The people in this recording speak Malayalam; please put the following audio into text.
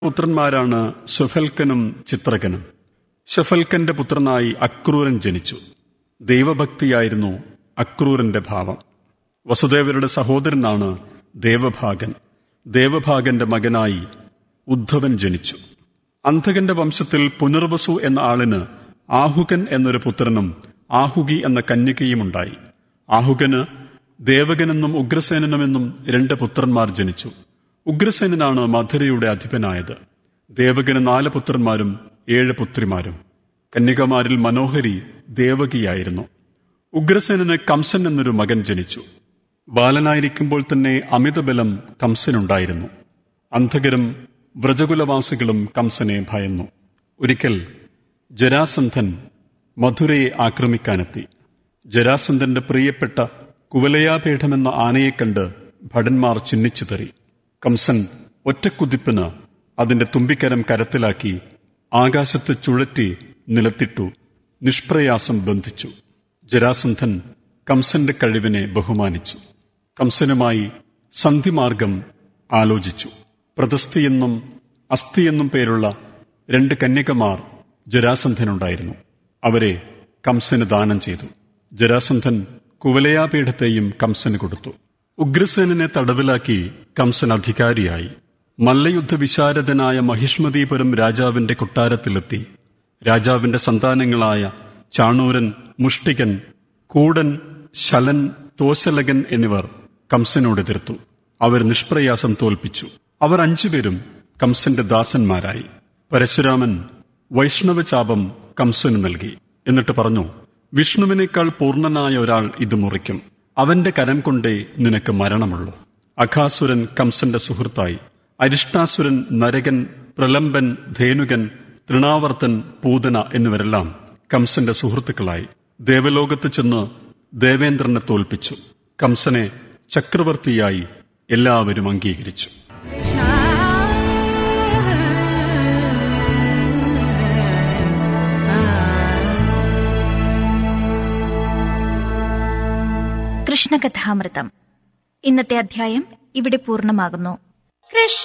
പുത്രന്മാരാണ് സ്വഫൽക്കനും ചിത്രകനും ഷഫൽക്കന്റെ പുത്രനായി അക്രൂരൻ ജനിച്ചു ദൈവഭക്തിയായിരുന്നു അക്രൂരന്റെ ഭാവം വസുദേവരുടെ സഹോദരനാണ് ദേവഭാഗൻ ദേവഭാഗന്റെ മകനായി ഉദ്ധവൻ ജനിച്ചു അന്ധകന്റെ വംശത്തിൽ പുനർവസു എന്ന ആളിന് ആഹുകൻ എന്നൊരു പുത്രനും ആഹുകി എന്ന കന്യകയുമുണ്ടായി ആഹുകന് ദേവകനെന്നും ഉഗ്രസേനനുമെന്നും രണ്ട് പുത്രന്മാർ ജനിച്ചു ഉഗ്രസേനനാണ് മധുരയുടെ അധിപനായത് ദേവകന് നാല് പുത്രന്മാരും ഏഴ് പുത്രിമാരും കന്യകമാരിൽ മനോഹരി ദേവകിയായിരുന്നു ഉഗ്രസേനന് കംസൻ എന്നൊരു മകൻ ജനിച്ചു ബാലനായിരിക്കുമ്പോൾ തന്നെ അമിതബലം കംസനുണ്ടായിരുന്നു അന്ധകരും വ്രജകുലവാസികളും കംസനെ ഭയന്നു ഒരിക്കൽ ജരാസന്ധൻ മധുരയെ ആക്രമിക്കാനെത്തി ജരാസന്ധന്റെ പ്രിയപ്പെട്ട കുവലയാപീഠമെന്ന ആനയെ കണ്ട് ഭടന്മാർ ചിഹ്നിച്ചുതറി കംസൻ ഒറ്റക്കുതിപ്പിന് അതിന്റെ തുമ്പിക്കരം കരത്തിലാക്കി ആകാശത്ത് ചുഴറ്റി നിലത്തിട്ടു നിഷ്പ്രയാസം ബന്ധിച്ചു ജരാസന്ധൻ കംസന്റെ കഴിവിനെ ബഹുമാനിച്ചു കംസനുമായി സന്ധിമാർഗം ആലോചിച്ചു പ്രതസ്ഥിയെന്നും അസ്ഥിയെന്നും പേരുള്ള രണ്ട് കന്യകമാർ ജരാസന്ധനുണ്ടായിരുന്നു അവരെ കംസന് ദാനം ചെയ്തു ജരാസന്ധൻ കുവലയാപീഠത്തെയും കംസന് കൊടുത്തു ഉഗ്രസേനനെ തടവിലാക്കി കംസൻ അധികാരിയായി മല്ലയുദ്ധ വിശാരദനായ മഹിഷ്മതീപുരം രാജാവിന്റെ കൊട്ടാരത്തിലെത്തി രാജാവിന്റെ സന്താനങ്ങളായ ചാണൂരൻ മുഷ്ടികൻ കൂടൻ ശലൻ തോശലകൻ എന്നിവർ കംസനോട് എതിർത്തു അവർ നിഷ്പ്രയാസം തോൽപ്പിച്ചു അവർ അഞ്ചുപേരും കംസന്റെ ദാസന്മാരായി പരശുരാമൻ വൈഷ്ണവചാപം കംസന് നൽകി എന്നിട്ട് പറഞ്ഞു വിഷ്ണുവിനേക്കാൾ പൂർണ്ണനായ ഒരാൾ ഇത് മുറിക്കും അവന്റെ കരം കൊണ്ടേ നിനക്ക് മരണമുള്ളൂ അഖാസുരൻ കംസന്റെ സുഹൃത്തായി അരിഷ്ടാസുരൻ നരകൻ പ്രലംബൻ ധേനുകൻ തൃണാവർത്തൻ പൂതന എന്നിവരെല്ലാം കംസന്റെ സുഹൃത്തുക്കളായി ദേവലോകത്ത് ചെന്ന് ദേവേന്ദ്രനെ തോൽപ്പിച്ചു കംസനെ ചക്രവർത്തിയായി എല്ലാവരും അംഗീകരിച്ചു കൃഷ്ണകഥാമൃതം ഇന്നത്തെ അധ്യായം ഇവിടെ പൂർണ്ണമാകുന്നു കൃഷ്ണ